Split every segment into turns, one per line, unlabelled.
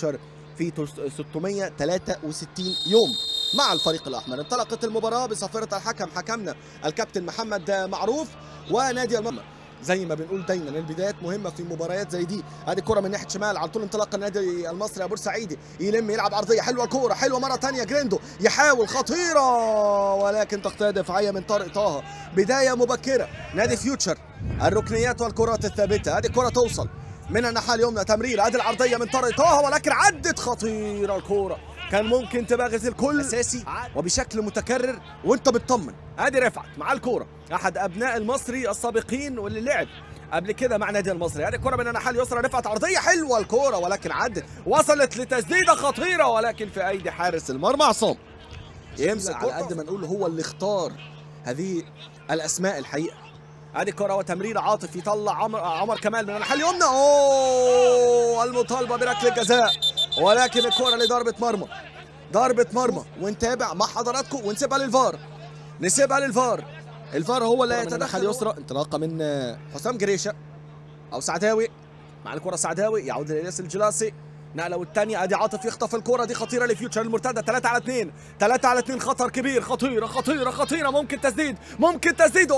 فيوتشر في 663 يوم مع الفريق الاحمر انطلقت المباراه بصافره الحكم حكمنا الكابتن محمد معروف ونادي المرمى زي ما بنقول دايما البدايات مهمه في مباريات زي دي ادي الكره من ناحيه شمال على طول انطلاق النادي المصري ابو سعيدي يلم يلعب عرضيه حلوه الكوره حلوه مره ثانيه جريندو يحاول خطيره ولكن تغطيه دفاعيه من طارق طه بدايه مبكره نادي فيوتشر الركنيات والكرات الثابته ادي الكره توصل من الناحيه اليمنى تمرير ادي العرضيه من طارق طه ولكن عدت خطيره الكوره كان ممكن تباغت الكل اساسي وبشكل متكرر وانت بتطمن ادي رفعت مع الكوره احد ابناء المصري السابقين واللي لعب قبل كده مع نادي المصري ادي الكوره من الناحيه اليسرى رفعت عرضيه حلوه الكوره ولكن عدت وصلت لتسديده خطيره ولكن في ايدي حارس المرمى عصام يمسك على قد ما نقول هو اللي اختار هذه الاسماء الحقيقه ادي كرة وتمرير عاطف يطلع عمر عمر كمال من الناحيه اليمنى اوه المطالبه بركله الجزاء ولكن الكرة لضربه مرمى ضربه مرمى ونتابع مع حضراتكم ونسيبها للفار نسيبها للفار الفار هو اللي يتدخل اليسرى انطلاقه من حسام جريشه او سعداوي مع الكره سعداوي يعود لإلياس الجلاسي نقله والثانيه ادي عاطف يخطف الكره دي خطيره لفيوتشر المرتده 3 على 2 3 على 2 خطر كبير خطيره خطيره خطيره ممكن تسديد ممكن تسديد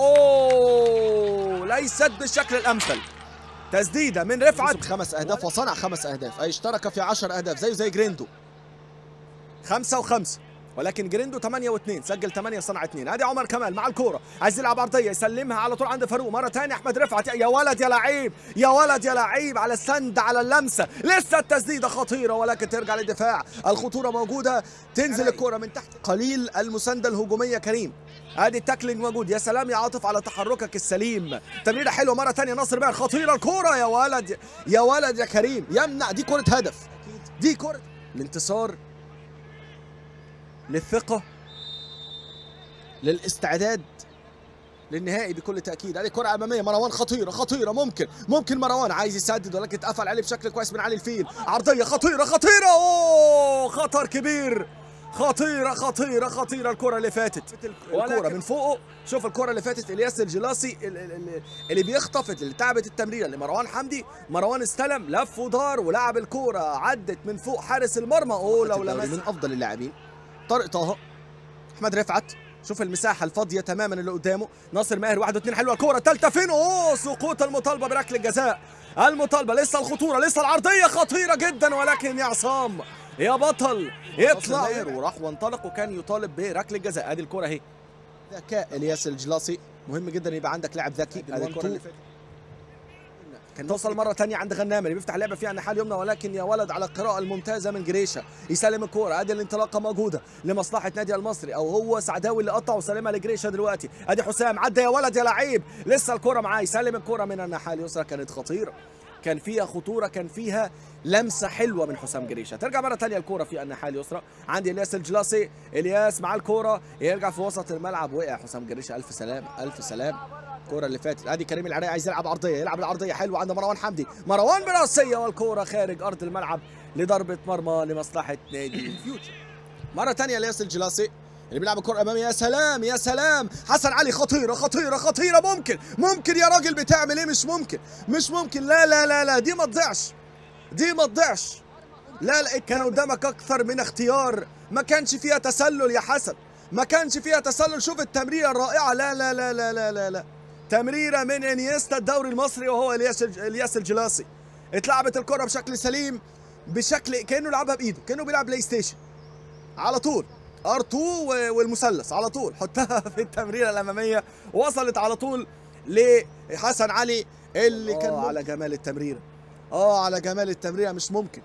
اوه ليست بالشكل الامثل تسديده من رفعت خمس اهداف وصنع خمس اهداف اي اشترك في 10 اهداف زيه زي جريندو خمسة وخمسة ولكن جريندو 8 و2 سجل 8 صنع 2 ادي عمر كمال مع الكوره عايز يلعب عرضيه يسلمها على طول عند فاروق مره ثانيه احمد رفعت يا ولد يا لعيب يا ولد يا لعيب على السند على اللمسه لسه التسديده خطيره ولكن ترجع للدفاع الخطوره موجوده تنزل الكوره من تحت قليل المسانده الهجوميه كريم ادي التاكلينج موجود يا سلام يا عاطف على تحركك السليم تمريره حلوه مره ثانيه ناصر ماهر خطيره الكوره يا ولد يا ولد يا كريم يمنع دي كره هدف دي كره الانتصار للثقة للاستعداد للنهائي بكل تأكيد هذه كرة أمامية مروان خطيرة خطيرة ممكن ممكن مروان عايز يسدد ولكن اتقفل عليه بشكل كويس من علي الفيل عرضية خطيرة خطيرة أوه خطر كبير خطيرة خطيرة خطيرة الكرة اللي فاتت الكرة من فوقه شوف الكرة اللي فاتت الياس الجلاسي اللي بيخطف اللي تعبت التمريرة لمروان حمدي مروان استلم لف ودار ولعب الكرة عدت من فوق حارس المرمى اوه لو لمس من افضل اللاعبين طارق طه احمد رفعت شوف المساحة الفاضية تماما اللي قدامه ناصر ماهر واحد واثنين حلوة الكورة الثالثة فين اوه سقوط المطالبة بركلة الجزاء المطالبة لسه الخطورة لسه العرضية خطيرة جدا ولكن يا عصام يا بطل يطلع وراح وانطلق وكان يطالب بركلة الجزاء ادي الكورة اهي ذكاء الياس الجلاسي مهم جدا يبقى عندك لاعب ذكي ادي الكورة اللي فاتت كان توصل مرة تانية عند غنام اللي بيفتح اللعبة فيها الناحية اليمنى ولكن يا ولد على القراءة الممتازة من جريشة يسلم الكورة ادي الانطلاقة موجودة لمصلحة نادي المصري او هو سعداوي اللي قطع وسلمها لجريشة دلوقتي ادي حسام عدى يا ولد يا لعيب لسه الكورة معاه يسلم الكورة من الناحية اليسرى كانت خطيرة كان فيها خطورة كان فيها لمسة حلوة من حسام جريشة ترجع مرة تانية الكورة في الناحية اليسرى عندي الياس الجلاسي الياس مع الكورة يرجع في وسط الملعب وقع حسام جريشة ألف سلام ألف سلام الكوره اللي فاتت ادي كريم العراقي عايز يلعب عرضيه يلعب العرضيه حلوه عند مروان حمدي مروان براسيه والكوره خارج ارض الملعب لضربه مرمى لمصلحه نادي فيوتشر مره ثانيه الياس الجلاسي اللي بيلعب الكره امامي يا سلام يا سلام حسن علي خطيره خطيره خطيره ممكن ممكن يا راجل بتعمل ايه مش ممكن مش ممكن لا لا لا لا دي ما تضيعش دي ما تضيعش لا لا كان قدامك اكثر من اختيار ما كانش فيها تسلل يا حسن ما كانش فيها تسلل شوف التمريره الرائعه لا لا لا لا لا لا, لا. تمريره من انيستا الدوري المصري وهو الياس الياس الجلاسي اتلعبت الكره بشكل سليم بشكل كانه لعبها بايده كانه بيلعب بلاي ستيشن على طول ار2 والمثلث على طول حطها في التمريره الاماميه وصلت على طول لحسن علي اللي كان على جمال التمريره اه على جمال التمريره مش ممكن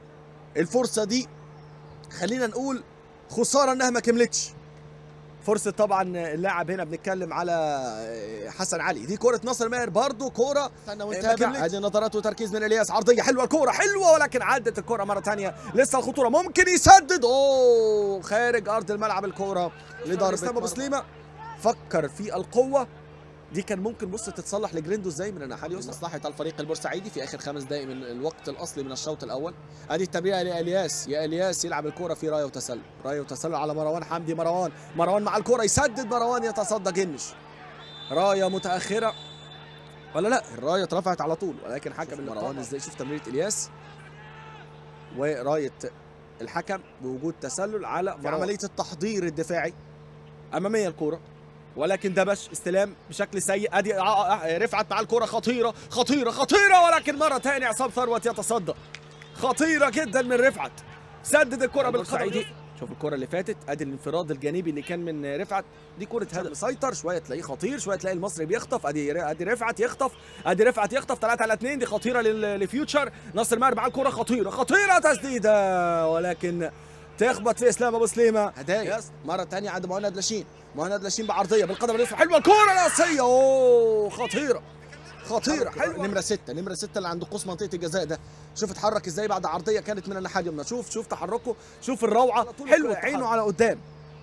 الفرصه دي خلينا نقول خساره انها ما كملتش فرصه طبعا اللاعب هنا بنتكلم على حسن علي دي كره ناصر ماهر برضو كوره استنى ونتابع ادي نظرات وتركيز من الياس عرضيه حلوه الكوره حلوه ولكن عدت الكوره مره ثانيه لسه الخطوره ممكن يسدد اوه خارج ارض الملعب الكوره لضربه اسلام ابو سليمه فكر في القوه دي كان ممكن بص تتصلح لجريندو ازاي من الناحيه اليسرى مصلحه الفريق البورسعيدي في اخر خمس دقائق من الوقت الاصلي من الشوط الاول ادي التمريره لالياس يا الياس يلعب الكوره في رايه وتسلل رايه وتسلل على مروان حمدي مروان مروان مع الكوره يسدد مروان يتصدى جنش رايه متاخره ولا لا الرايه اترفعت على طول ولكن حكم مروان ازاي شوف تمريره الياس ورايه الحكم بوجود تسلل على في عمليه التحضير الدفاعي اماميه الكوره ولكن دبش استلام بشكل سيء ادي ع- ع- رفعت مع الكره خطيره خطيره خطيره ولكن مره ثانيه عصام ثروت يتصدى خطيره جدا من رفعت سدد الكره بالقدم شوف الكره اللي فاتت ادي الانفراد الجانبي اللي كان من رفعت دي كره هدف مسيطر شويه تلاقيه خطير شويه تلاقي المصري بيخطف ادي ادي رفعت يخطف ادي رفعت يخطف 3 على 2 دي خطيره لل- لفيوتشر ناصر ماهر مع الكره خطيره خطيره تسديده ولكن تخبط في اسلام ابو سليمه هدايا مره ثانيه عند مهند لاشين مهند لاشين بعرضيه بالقدم اليسرى حلوه الكره الراسيه اوه خطيره خطيره حلوه نمره ستة نمره ستة اللي عند قوس منطقه الجزاء ده شوف اتحرك ازاي بعد عرضيه كانت من الناحيه اليمنى شوف شوف تحركه شوف الروعه حلوه عينه على قدام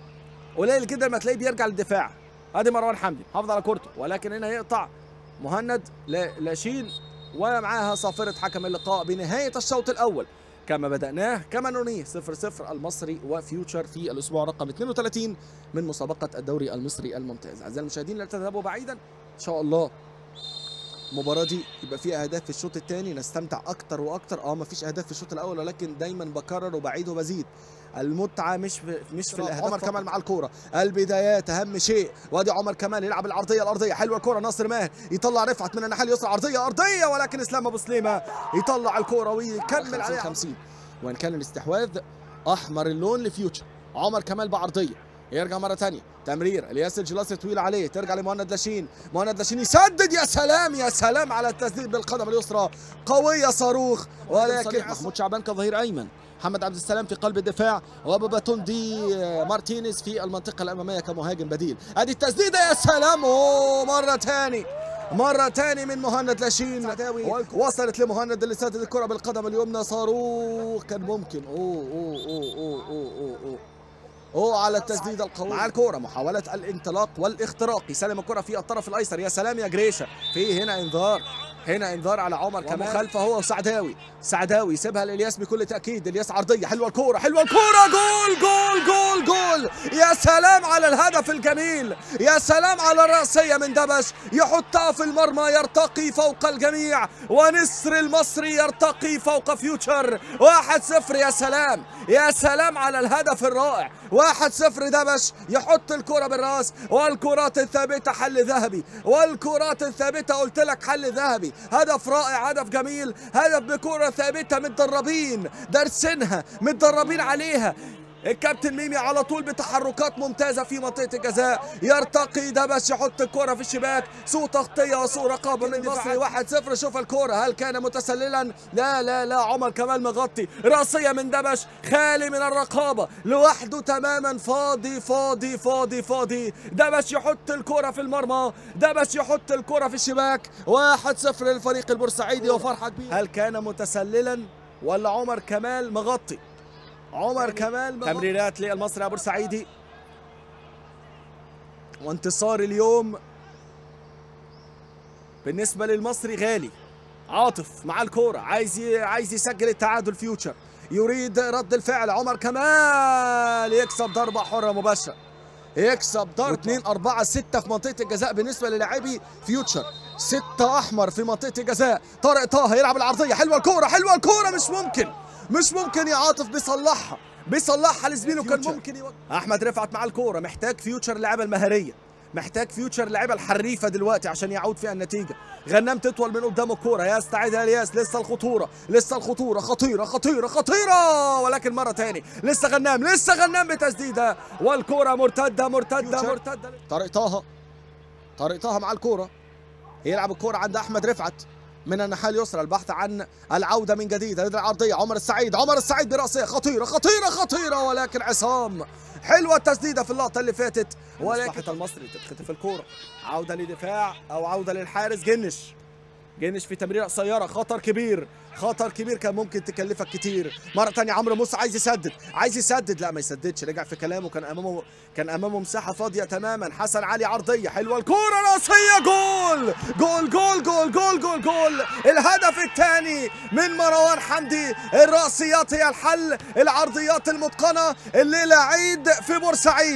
قليل جدا ما تلاقيه بيرجع للدفاع ادي مروان حمدي حافظ على كورته ولكن هنا يقطع مهند ل- لاشين ومعاها صافره حكم اللقاء بنهايه الشوط الاول كما بدأناه كما ننهيه 0 0 المصري وفيوتشر في الأسبوع رقم 32 من مسابقة الدوري المصري الممتاز أعزائي المشاهدين لا تذهبوا بعيدا إن شاء الله المباراة دي يبقى فيها أهداف في الشوط الثاني نستمتع أكتر وأكتر أه مفيش أهداف في الشوط الأول ولكن دايما بكرر وبعيد وبزيد المتعة مش في مش في الأهداف عمر كمال مع الكورة البدايات أهم شيء وادي عمر كمال يلعب العرضية الأرضية حلوة الكورة ناصر ماهر يطلع رفعت من الناحية اليسرى عرضية أرضية ولكن إسلام أبو سليمة يطلع الكورة ويكمل عليها 50 وإن كان الاستحواذ أحمر اللون لفيوتشر عمر كمال بعرضية يرجع مرة تانية تمرير الياس الجلاسي طويل عليه ترجع لمهند لاشين مهند لاشين يسدد يا سلام يا سلام على التسديد بالقدم اليسرى قوية صاروخ ولكن محمود شعبان كظهير أيمن محمد عبد السلام في قلب الدفاع وباباتوندي مارتينيز في المنطقة الأمامية كمهاجم بديل ادي التسديدة يا سلام اوه مرة تاني مرة تاني من مهند لاشين وصلت لمهند اللي سدد الكرة بالقدم اليمنى صاروخ كان ممكن اوه اوه اوه اوه اوه اوه, أوه. اوه على التسديده القويه مع الكوره محاوله الانطلاق والاختراق يسلم الكره في الطرف الايسر يا سلام يا جريشه في هنا انذار هنا انذار على عمر كمان خلفه هو وسعداوي سعداوي يسيبها لالياس بكل تاكيد الياس عرضيه حلوه الكوره حلوه الكوره جول جول جول جول يا سلام على الهدف الجميل يا سلام على الراسيه من دبش يحطها في المرمى يرتقي فوق الجميع ونسر المصري يرتقي فوق فيوتشر واحد صفر يا سلام يا سلام على الهدف الرائع واحد صفر دبش يحط الكرة بالراس والكرات الثابتة حل ذهبي والكرات الثابتة قلت لك حل ذهبي هدف رائع هدف جميل هدف بكرة ثابتة متدربين دارسينها متدربين عليها الكابتن ميمي على طول بتحركات ممتازه في منطقه الجزاء يرتقي دبش يحط الكره في الشباك سوء تغطيه وسوء رقابه من المصري 1-0 شوف الكره هل كان متسللا لا لا لا عمر كمال مغطي راسيه من دبش خالي من الرقابه لوحده تماما فاضي فاضي فاضي فاضي دبش يحط الكره في المرمى دبش يحط الكره في الشباك 1-0 للفريق البورسعيدي وفرحه كبيره هل كان متسللا ولا عمر كمال مغطي عمر كمال تمريرات للمصري ابو السعيدي وانتصار اليوم بالنسبه للمصري غالي عاطف مع الكوره عايز ي... عايز يسجل التعادل فيوتشر يريد رد الفعل عمر كمال يكسب ضربه حره مباشره يكسب ضربه 2 4 6 في منطقه الجزاء بالنسبه للاعبي فيوتشر ستة احمر في منطقه الجزاء طارق طه يلعب العرضيه حلوه الكوره حلوه الكوره مش ممكن مش ممكن يا عاطف بيصلحها بيصلحها لزميله كان ممكن يوقف احمد رفعت مع الكوره محتاج فيوتشر اللعبه المهاريه محتاج فيوتشر اللعيبه الحريفه دلوقتي عشان يعود فيها النتيجه غنام تطول من قدام الكوره يستعيدها الياس لسه الخطوره لسه الخطوره خطيره خطيره خطيره ولكن مره تاني لسه غنام لسه غنام بتسديده والكوره مرتده مرتده مرتده طارق طه طارق طه مع الكوره يلعب الكوره عند احمد رفعت من الناحيه اليسرى البحث عن العوده من جديد هذه العرضيه عمر السعيد عمر السعيد براسيه خطيره خطيره خطيره ولكن عصام حلوه التسديده في اللقطه اللي فاتت ولكن المصري تتخطف الكوره عوده لدفاع او عوده للحارس جنش جنش في تمريره قصيره خطر كبير خطر كبير كان ممكن تكلفك كتير مره تانية عمرو موسى عايز يسدد عايز يسدد لا ما يسددش رجع في كلامه كان امامه كان امامه مساحه فاضيه تماما حسن علي عرضيه حلوه الكوره راسيه جول جول جول جول جول جول جول الهدف الثاني من مروان حمدي الراسيات هي الحل العرضيات المتقنه الليله عيد في بورسعيد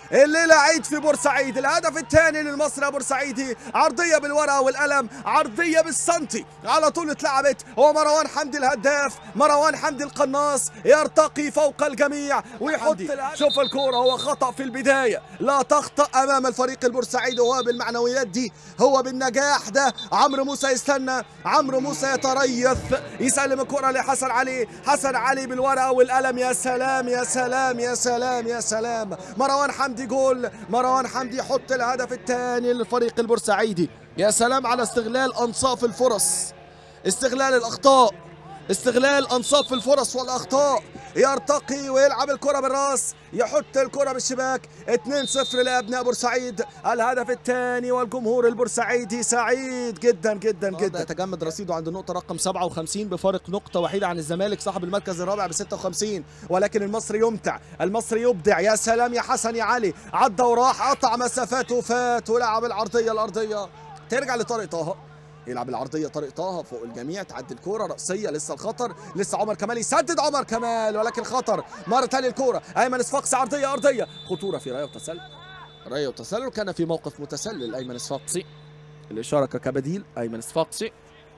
الليله عيد في بورسعيد الهدف الثاني للمصري ابو بورسعيدي عرضيه بالورقه والقلم عرضيه بالسنتي على طول اتلعبت هو مروان حمدي الهداف مروان حمدي القناص يرتقي فوق الجميع ويحط شوف الكوره هو خطا في البدايه لا تخطا امام الفريق البورسعيدي وهو بالمعنويات دي هو بالنجاح ده عمرو موسى يستنى عمرو موسى يتريث يسلم الكره لحسن علي حسن علي بالورقه والقلم يا سلام يا سلام يا سلام يا سلام مروان حمدي جول مروان حمدي يحط الهدف الثاني للفريق البورسعيدي يا سلام على استغلال انصاف الفرص استغلال الاخطاء استغلال انصاف الفرص والاخطاء يرتقي ويلعب الكره بالراس يحط الكره بالشباك 2-0 لابناء بورسعيد الهدف الثاني والجمهور البورسعيدي سعيد جدا جدا جدا يتجمد رصيده عند النقطه رقم 57 بفارق نقطه وحيده عن الزمالك صاحب المركز الرابع ب 56 ولكن المصري يمتع المصري يبدع يا سلام يا حسن يا علي عدى وراح قطع مسافات وفات ولعب العرضيه الارضيه ترجع لطارق طه يلعب العرضيه طارق طه فوق الجميع تعدي الكوره راسيه لسه الخطر لسه عمر كمال يسدد عمر كمال ولكن خطر مره ثانيه الكوره ايمن صفاقسي عرضيه ارضيه خطوره في رايه وتسلل رايه وتسلل كان في موقف متسلل ايمن صفاقسي الاشاره كبديل ايمن صفاقسي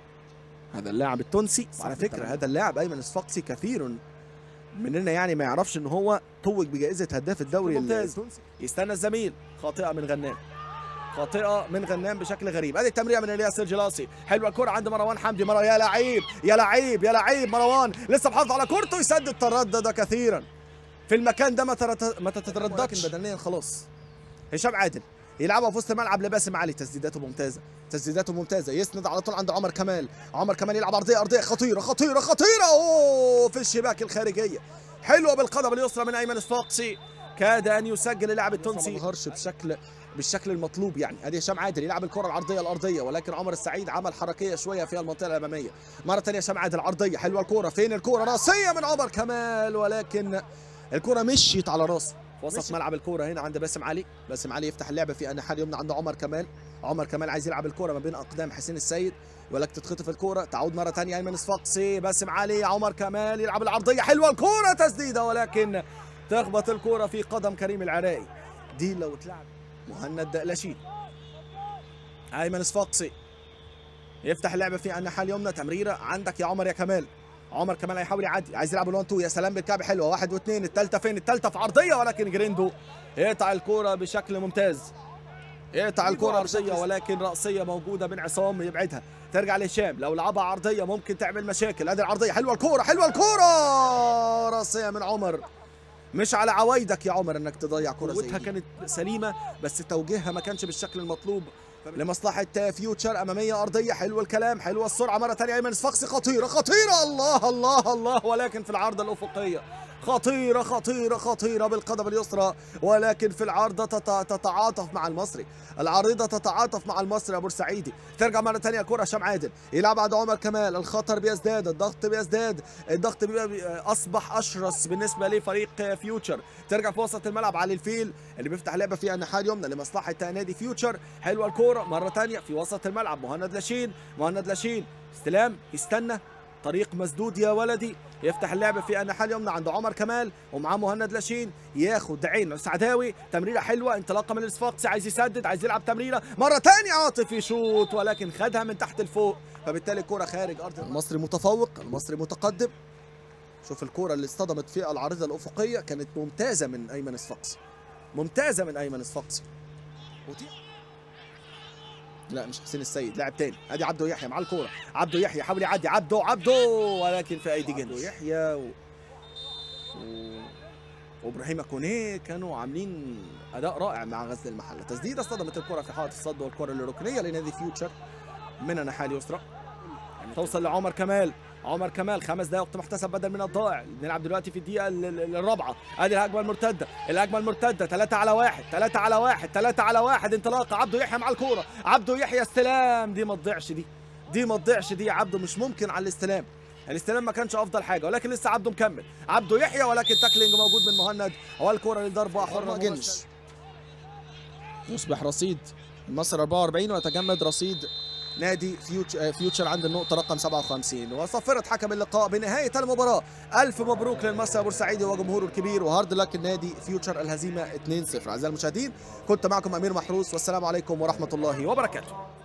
هذا اللاعب التونسي على فكره هذا اللاعب ايمن صفاقسي كثير مننا يعني ما يعرفش ان هو توج بجائزه هداف الدوري التونسي يستنى الزميل خاطئه من غنام خاطئه من غنام بشكل غريب ادي التمريره من الياس الجلاصي حلوه الكره عند مروان حمدي مرة يا لعيب يا لعيب يا لعيب مروان لسه محافظ على كورته يسدد تردد كثيرا في المكان ده ما ما تترددش بدنيا خلاص هشام عادل يلعبها في وسط الملعب لباسم علي تسديداته ممتازه تسديداته ممتازه يسند على طول عند عمر كمال عمر كمال يلعب ارضيه ارضيه خطيره خطيره خطيره اوه في الشباك الخارجيه حلوه بالقدم اليسرى من ايمن الصفاقسي كاد ان يسجل اللاعب التونسي ما ظهرش بشكل بالشكل المطلوب يعني ادي هشام عادل يلعب الكره العرضيه الارضيه ولكن عمر السعيد عمل حركيه شويه في المنطقه الاماميه مره ثانيه هشام عادل عرضيه حلوه الكره فين الكره راسيه من عمر كمال ولكن الكره مشيت على راسه وسط ملعب الكوره هنا عند باسم علي باسم علي يفتح اللعبه في الناحيه اليمنى عند عمر كمال عمر كمال عايز يلعب الكوره ما بين اقدام حسين السيد ولكن تتخطف الكوره تعود مره ثانيه ايمن صفاقسي باسم علي عمر كمال يلعب العرضيه حلوه الكوره تسديده ولكن تخبط الكوره في قدم كريم العراقي دي لو اتلعب مهند لاشين ايمن صفاقسي يفتح اللعبه في الناحيه اليمنى تمريره عندك يا عمر يا كمال عمر كمال هيحاول يعدي عايز يلعب الوان تو يا سلام بالكعب حلوه واحد واثنين الثالثه فين الثالثه في عرضيه ولكن جريندو يقطع الكوره بشكل ممتاز يقطع الكوره عرضيه ولكن راسيه موجوده من عصام يبعدها ترجع لهشام لو لعبها عرضيه ممكن تعمل مشاكل ادي العرضيه حلوه الكوره حلوه الكوره راسيه من عمر مش على عوايدك يا عمر انك تضيع كره زي دي كانت سليمه بس توجيهها ما كانش بالشكل المطلوب لمصلحه فيوتشر اماميه ارضيه حلو الكلام حلوه السرعه مره ثانيه ايمن صفاقسي خطيره خطيره الله الله الله ولكن في العارضه الافقيه خطيرة خطيرة خطيرة بالقدم اليسرى ولكن في العارضة تتعاطف مع المصري العارضة تتعاطف مع المصري أبو السعيدي ترجع مرة ثانية كرة هشام عادل يلعب عند عمر كمال الخطر بيزداد الضغط بيزداد الضغط أصبح أشرس بالنسبة لفريق فيوتشر ترجع في وسط الملعب علي الفيل اللي بيفتح لعبة في الناحية اليمنى لمصلحة نادي فيوتشر حلوة الكورة مرة ثانية في وسط الملعب مهند لاشين مهند لاشين استلام يستنى طريق مسدود يا ولدي يفتح اللعب في الناحيه اليمنى عند عمر كمال ومعاه مهند لاشين ياخد عين سعداوي تمريره حلوه انطلاقه من الصفاقسي عايز يسدد عايز يلعب تمريره مره ثانيه عاطف يشوط ولكن خدها من تحت لفوق فبالتالي الكره خارج ارض المصري متفوق المصري متقدم شوف الكره اللي اصطدمت في العارضه الافقيه كانت ممتازه من ايمن الصفاقسي ممتازه من ايمن الصفاقسي لا مش حسين السيد لاعب تاني ادي عبده يحيى مع الكوره عبده يحيى حاول يعدي عبده عبده ولكن في ايدي جنش يحيى و... و... وابراهيم كونيه كانوا عاملين اداء رائع مع غزل المحله تسديده اصطدمت الكره في حائط الصد والكره الركنيه لنادي فيوتشر من الناحيه اليسرى توصل لعمر كمال عمر كمال خمس دقائق وقت محتسب بدل من الضائع بنلعب دلوقتي في الدقيقه الرابعه ادي الهجمه المرتده الهجمه المرتده ثلاثة على واحد ثلاثة على واحد ثلاثة على واحد انطلاقه عبده يحيى مع الكوره عبده يحيى استلام دي ما تضيعش دي دي ما تضيعش دي عبده مش ممكن على الاستلام الاستلام ما كانش افضل حاجه ولكن لسه عبده مكمل عبده يحيى ولكن تاكلينج موجود من مهند والكره للضربه حره جنش يصبح رصيد النصر 44 ويتجمد رصيد نادي فيوتش آه، فيوتشر عند النقطة رقم 57 وصفرت حكم اللقاء بنهاية المباراة ألف مبروك للمصري بورسعيدي وجمهوره الكبير وهارد لك النادي فيوتشر الهزيمة 2-0 أعزائي المشاهدين كنت معكم أمير محروس والسلام عليكم ورحمة الله وبركاته